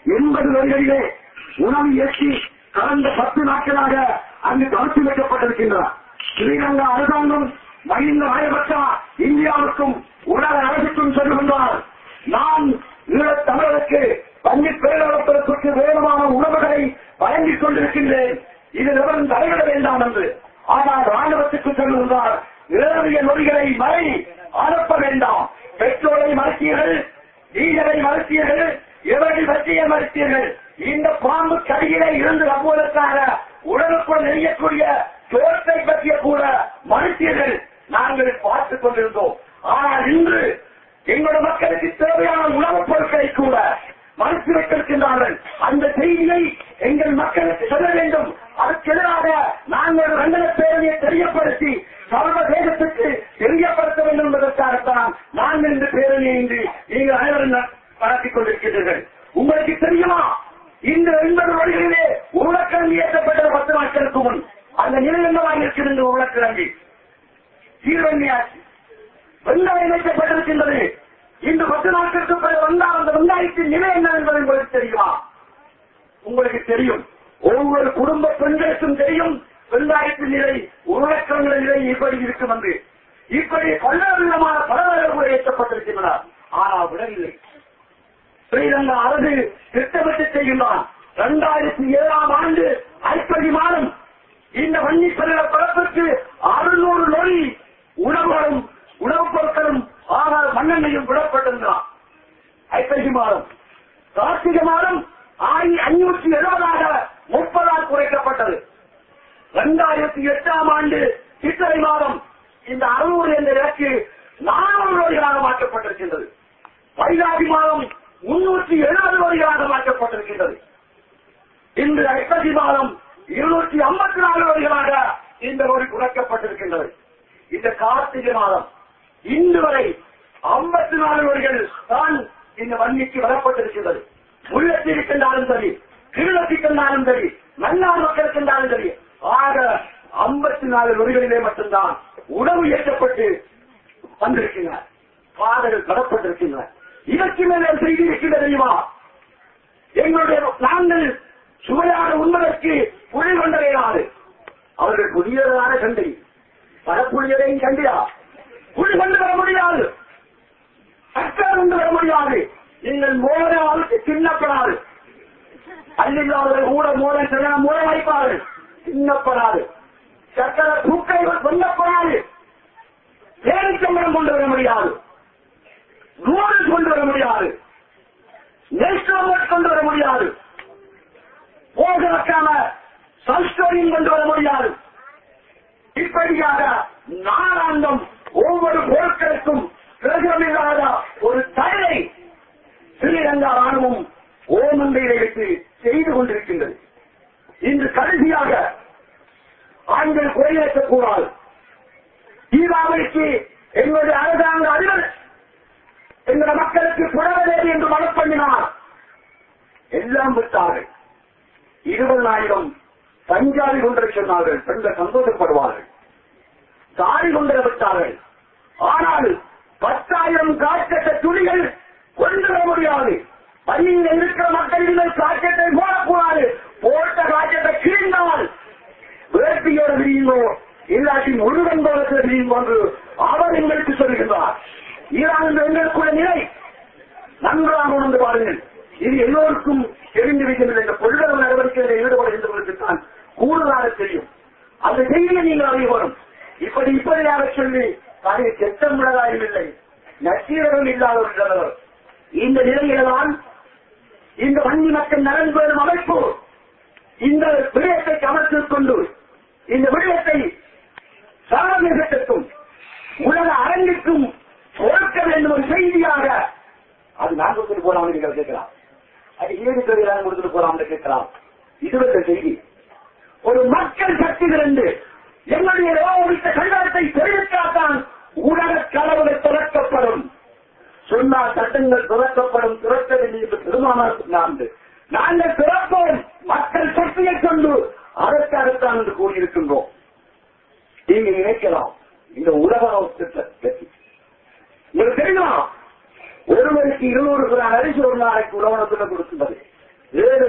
எண்பது வரிகளிலே உணவு ஏற்றி கடந்த பத்து நாட்களாக அங்கு தடுத்து வைக்கப்பட்டிருக்கின்றன ஸ்ரீலங்கா அரசாங்கம் மகிந்த ராயபக்சா இந்தியாவுக்கும் உலக அரசுக்கும் சொல்லுகின்றார் நான் ஈழத் தமிழருக்கு பள்ளி பேரளப்பிற்கு வேறுமான உணவுகளை வழங்கிக் கொண்டிருக்கின்றேன் இதில் எவரும் தலையிட வேண்டாம் என்று ஆனால் ராணுவத்துக்கு சொல்லுகின்றார் நிலவிய நொடிகளை மறை அனுப்ப வேண்டாம் பெட்ரோலை மறுத்தீர்கள் டீசலை மறுத்தீர்கள் எவர்கள் பற்றிய மறுத்தீர்கள் இந்த பாம்பு கடியிலே இருந்து நம்புவதற்காக உடலுக்குள் நெய்யக்கூடிய சோற்றை பற்றிய கூட மறுத்தீர்கள் நாங்கள் பார்த்துக் கொண்டிருந்தோம் ஆனால் இன்று எங்களுடைய மக்களுக்கு தேவையான உணவுப் பொருட்களை கூட மறுத்து வைத்திருக்கின்றார்கள் அந்த செய்தியை எங்கள் மக்களுக்கு சொல்ல வேண்டும் அதற்கு எதிராக நாங்கள் ரங்கன பேரணியை தெரியப்படுத்தி சர்வதேசத்துக்கு தெரியப்படுத்த வேண்டும் என்பதற்காகத்தான் நாங்கள் இந்த பேரணியை இன்று நீங்கள் அனைவரும் நடத்திக் கொண்டிருக்கிறீர்கள் உங்களுக்கு தெரியுமா இந்த எண்பது வழிகளிலே உருளக்கிழங்கு ஏற்றப்பட்ட பத்து நாட்களுக்கு முன் அந்த நிலை என்னவாக இருக்கிறது இந்த உருளக்கிழங்கு சீரண்யாட்சி வெங்காயம் வைக்கப்பட்டிருக்கின்றது இந்த பத்து நாட்களுக்கு பிறகு வந்தால் அந்த வெங்காயத்தின் நிலை என்ன என்பது உங்களுக்கு தெரியுமா உங்களுக்கு தெரியும் ஒவ்வொரு குடும்ப பெண்களுக்கும் தெரியும் வெங்காயத்தின் நிலை உருளைக்கிழங்கு நிலை இப்படி இருக்கும் என்று இப்படி பல்வேறு விதமான பலவேறு கூட ஏற்றப்பட்டிருக்கின்றன ஆனால் விடவில்லை ஸ்ரீலங்கா அரசு திட்டமிட்டு செய்கின்றான் இரண்டாயிரத்தி ஏழாம் ஆண்டு ஐப்பதி மாதம் இந்த வன்னி பெருக பரப்புக்கு அறுநூறு நொடி உணவுகளும் உணவுப் பொருட்களும் ஆக மண்ணெண்ணையும் விடப்பட்டிருந்தான் ஐப்பசி மாதம் கார்த்திகை மாதம் ஆயி அஞ்சூற்றி எழுபதாக முப்பதால் குறைக்கப்பட்டது இரண்டாயிரத்தி எட்டாம் ஆண்டு சித்திரை மாதம் இந்த அறுநூறு என்ற இலக்கு நானூறு நோய்களாக மாற்றப்பட்டிருக்கின்றது வைகாசி மாதம் முன்னூற்றி எழுபது நோய்களாக மாற்றப்பட்டிருக்கின்றது இன்று ஐப்பசி மாதம் இருநூற்றி ஐம்பத்தி நாலு நோய்களாக இந்த நோய் குறைக்கப்பட்டிருக்கின்றது இந்த கார்த்திகை மாதம் இன்று வரை ஐம்பத்தி நாலு நோய்கள் தான் இந்த வன்னிக்கு வரப்பட்டிருக்கின்றது முள்ளத்தில் இருக்கின்றாலும் சரி கிருளத்திருக்கின்றாலும் சரி மன்னார் மக்களுக்கு இருந்தாலும் சரி ஆக ஐம்பத்தி நாலு நொடிகளிலே மட்டும்தான் உணவு ஏற்றப்பட்டு வந்திருக்கின்றன பாதைகள் கடப்பட்டிருக்கின்றன இதற்கு மேலே ஒரு செய்தி இருக்கின்ற தெரியுமா எங்களுடைய நாங்கள் சுவையாக உண்பதற்கு புலி கொண்டடையாது அவர்கள் புதியதான கண்டை பரப்புலியதையும் கண்டியா புலி கொண்டு வர முடியாது சக்கரை கொண்டு வர முடியாது நீங்கள் மோதலுக்கு சின்னப்படாது அல்லில்லாதவர்கள் கூட மோத சில மோத வைப்பார்கள் சின்னப்படாது சக்கரை தூக்கை கொல்லப்படாது பேரிச்சம்பளம் கொண்டு வர முடியாது நூறு கொண்டு வர முடியாது நெல்ஸ்டோமட் கொண்டு வர முடியாது போக வைக்காம சல்ஸ்டோரியும் கொண்டு வர முடியாது இப்படியாக நாளாந்தம் ஒவ்வொரு பொருட்களுக்கும் பிரகமில்லாத ஒரு தடை ஸ்ரீலங்கா ராணுவம் ஓமந்தையை வைத்து செய்து கொண்டிருக்கின்றது இன்று கடைசியாக ஆண்கள் குறையேற்றக்கூடாது தீபாவளிக்கு எங்களுடைய அரசாங்க அதிபர் எங்கள் மக்களுக்கு புடவதேவி என்று மனம் பண்ணினார் எல்லாம் விட்டார்கள் இருபதாயிரம் பஞ்சாபி கொண்டு சொன்னார்கள் பெண்கள் சந்தோஷப்படுவார்கள் சாரி கொண்டு விட்டார்கள் ஆனால் பத்தாயிரம் காய்ச்சட்ட துணிகள் கொண்டு வர முடியாது பள்ளியில் இருக்கிற மக்களிடம் காய்ச்சட்டை போடக்கூடாது போட்ட காய்ச்சட்டை கிழிந்தால் வேட்டியோட விரியுங்கோ இல்லாட்டி முருகன் கோலத்தில் விரியுங்கோ என்று அவர் எங்களுக்கு சொல்கின்றார் ஈரான் எங்களுக்குள்ள நிலை நன்றாக உணர்ந்து பாருங்கள் இது எல்லோருக்கும் தெரிந்திருக்கின்றது இந்த கொள்கை நடவடிக்கைகளில் ஈடுபடுகின்றவர்களுக்கு தான் கூடுதலாக தெரியும் அந்த செய்தியை நீங்கள் அறிய வரும் இப்படி இப்படியாக சொல்லி அதை செத்த முழகாயும் இல்லை நச்சீரகம் இல்லாத ஒரு தலைவர் இந்த நிலையில்தான் இந்த வன்னி மக்கள் நலன் பெறும் அமைப்பு இந்த விடயத்தை கவனத்தில் கொண்டு இந்த விடயத்தை சர்வதேசத்திற்கும் உலக அரங்கிற்கும் கொடுக்க வேண்டும் ஒரு செய்தியாக அது நான் கொடுத்துட்டு போலாம் நீங்கள் கேட்கலாம் அது ஏழு பேர் கொடுத்துட்டு போலாம் கேட்கலாம் இது ஒரு செய்தி ஒரு மக்கள் சக்தி திரண்டு எங்களுடைய ரோகித்த கண்டனத்தை தெரிவித்தால்தான் உலக கலவுகள் திறக்கப்படும் சொன்னால் சட்டங்கள் திறக்கப்படும் திறக்கவில்லை என்று பெருமானார் சொன்னாண்டு நாங்கள் திறப்போம் மக்கள் சக்தியை கொண்டு அதற்காகத்தான் என்று கூறியிருக்கின்றோம் நீங்க நினைக்கலாம் இந்த உலக பற்றி உங்களுக்கு தெரியுமா ஒருவருக்கு இருநூறு கிராம் அரிசி ஒரு நாளைக்கு உணவனத்துல கொடுக்கின்றது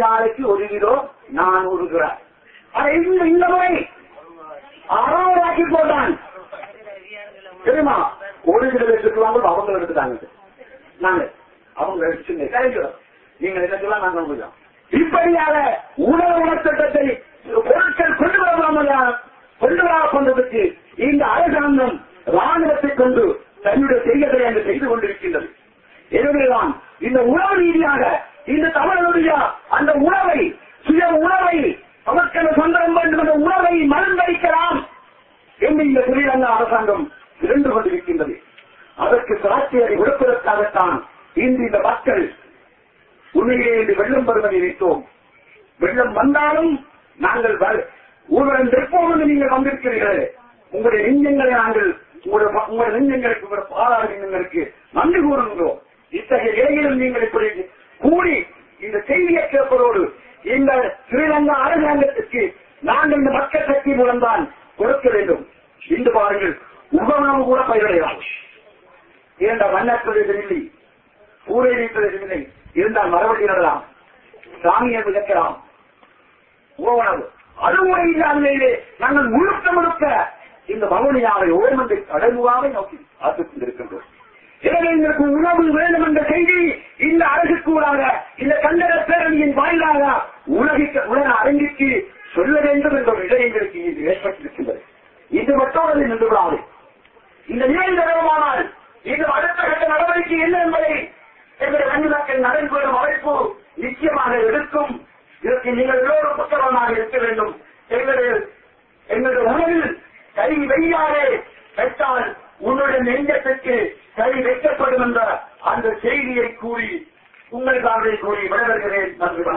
நாளைக்கு ஒரு கிலோ நானூறு கிராம் அதை இந்த இந்த முறை அறநூறாக்கி போட்டான் தெரியுமா ஒரு கிலோ எடுத்துக்குவாங்க அவங்க எடுத்துட்டாங்க நாங்க அவங்க எடுத்துங்க கிடைக்கிறோம் நீங்க என்ன சொல்லலாம் நாங்க முடியும் இப்படியாக உணவு உணர்த்திட்டத்தை பொருட்கள் கொண்டு வராமல் கொண்டு வர கொண்டதற்கு இந்த அரசாங்கம் ராணுவத்தை கொண்டு தன்னுடைய செய்யதை அங்கு செய்து கொண்டிருக்கின்றது எனவேதான் இந்த உணவு ரீதியாக இந்த தமிழனுடைய அந்த உணவை சுய உணவை அவர்கள் சொந்தம் வேண்டும் என்ற உணவை மருந்தளிக்கலாம் என்று இந்த ஸ்ரீலங்கா அரசாங்கம் இருந்து கொண்டிருக்கின்றது அதற்கு சாட்சியரை விடுப்பதற்காகத்தான் இன்று இந்த மக்கள் உண்மையிலே இன்று வெள்ளம் வருவதை நினைத்தோம் வெள்ளம் வந்தாலும் நாங்கள் வ- உங்களுடன் நிற்போம் என்று நீங்கள் வந்திருக்கிறீர்களே உங்களுடைய நெஞ்சங்களை நாங்கள் உங்களுடைய ப- உங்களுடைய நெஞ்சங்களுக்கு உங்களுடைய பாராள நெஞ்சங்களுக்கு நன்றி கூறுகின்றோம் இத்தகைய நிலையிலும் நீங்கள் இப்படி கூடி இந்த செய்தியை கேட்பதோடு இந்த ஸ்ரீலங்கா அரசாங்கத்திற்கு நாங்கள் இந்த மக்கள் சக்தி மூலம்தான் கொடுக்க வேண்டும் இன்று பாருங்கள் உபநாம கூட பயிரடையலாம் இரண்ட மன்னர் பிரதேசம் இல்லை ஊரேரி பிரதேசம் இல்லை இருந்தால் மறுபடி நடலாம் சாமியை விளக்கலாம் உணவு அதுமுறை இல்லாத நிலையிலே நாங்கள் முழுக்க முழுக்க இந்த மகனியாவை ஓமந்தை கடமுகாவை நோக்கி பார்த்துக் கொண்டிருக்கின்றோம் எனவே எங்களுக்கு உணவு வேண்டும் என்ற செய்தி இந்த அரசுக்கு ஊடாக இந்த கண்டன பேரணியின் வாயிலாக உலகிற்கு உலக அரங்கிற்கு சொல்ல வேண்டும் என்ற ஒரு நிலை எங்களுக்கு இது ஏற்பட்டிருக்கின்றது இது மட்டும் அது நின்று விடாது இந்த நிலை நிலவமானால் இது அடுத்த கட்ட நடவடிக்கை என்ன என்பதை எங்களுடைய கண்ணிலாக்கள் நடைபெறும் அமைப்பு நிச்சயமாக எடுக்கும் இதற்கு நீங்கள் எல்லோரும் புத்தகமாக இருக்க வேண்டும் எங்களுடைய எங்களுடைய உணவில் கை வையாதே வைத்தால் உன்னுடைய நெஞ்சத்திற்கு கை வைக்கப்படும் என்ற அந்த செய்தியை கூறி உங்களுக்காக கூறி விடைபெறுகிறேன் நன்றி வணக்கம்.